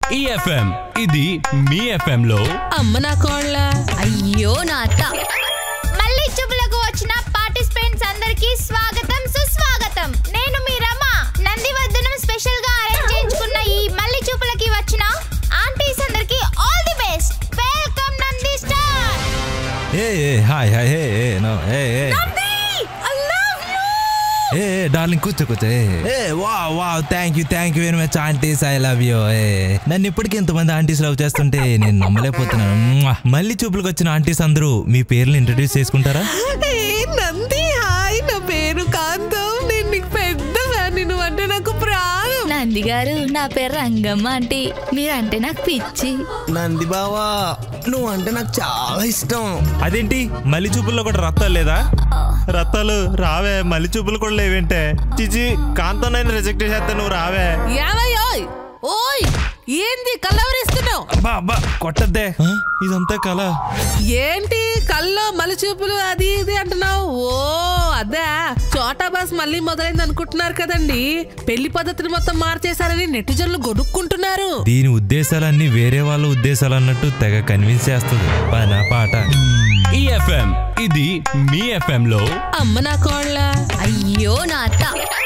ఈ ఎఫ్ఎం ఇది మీ ఎఫ్ఎం లో అమ్మ నా కోళ్ళ అయ్యో నా అత్త మళ్ళీ చూపులకు వచ్చిన పార్టిసిపెంట్స్ అందరికీ స్వాగతం సుస్వాగతం నేను మీ రమ నందివర్ధనం స్పెషల్ గా అరేంజ్ చేయించుకున్న ఈ మళ్ళీ చూపులకి వచ్చిన ఆంటీస్ అందరికీ all the best welcome Nandi star ఏ ఏ హాయ్ హాయ్ ఏ ఏ నో ఏ ఏ ఏ ఏ డార్లింగ్ కూర్చో కూర్చో ఏ ఏ వా వా thank you thank you very much aunties I love you ఏ నన్ను ఇప్పటికీ ఇంతమంది ఆంటీస్ లవ్ చేస్తుంటే నేను నమ్మలేకపోతున్నాను మ్వా. మళ్ళీ చూపులకు వచ్చిన ఆంటీస్ అందరూ మీ పేర్లు ఇంట్రడ్యూస్ చేసుకుంటారా ఏ నంది హాయ్ నా పేరు కాంతం నేను నీకు పెద్ద ఫ్యాన్ నువ్వు అంటే నాకు ప్రాణం నంది గారు నా పేరు రంగమ్మ ఆంటీ మీరంటే నాకు పిచ్చి నంది బావా నువ్వు అంటే నాకు చాలా ఇష్టం అదేంటి మళ్ళీ చూపుల్లో కూడా రత్తాలు లేదా రత్తాలు రావే మళ్ళీ చూపులు కూడా లేవేంటే చిచి కాంతోనైనా రిజెక్ట్ చేస్తే నువ్వు రావే ఏమయ్యోయ్ ఓయ్ ఏంది కలవరిస్తున్నావు అబ్బా అబ్బా కొట్టద్దే ఇదంతా కళ ఏంటి కల్లో మలి చూపులు అది ఇది అంటున్నావు ఓ అదే చోటా బాస్ మళ్ళీ మొదలైంది అనుకుంటున్నారు కదండి పెళ్లి పద్ధతిని మొత్తం మార్చేశారని నెటిజన్లు గొడుక్కుంటున్నారు దీని ఉద్దేశాలన్నీ వేరే వాళ్ళ ఉద్దేశాలు అన్నట్టు తెగ కన్విన్స్ చేస్తుంది పనా పాట ఈ ఎఫ్ఎం ఇది మీ ఎఫ్ఎం లో అమ్మ నా కోళ్ళ అయ్యో నా అత్త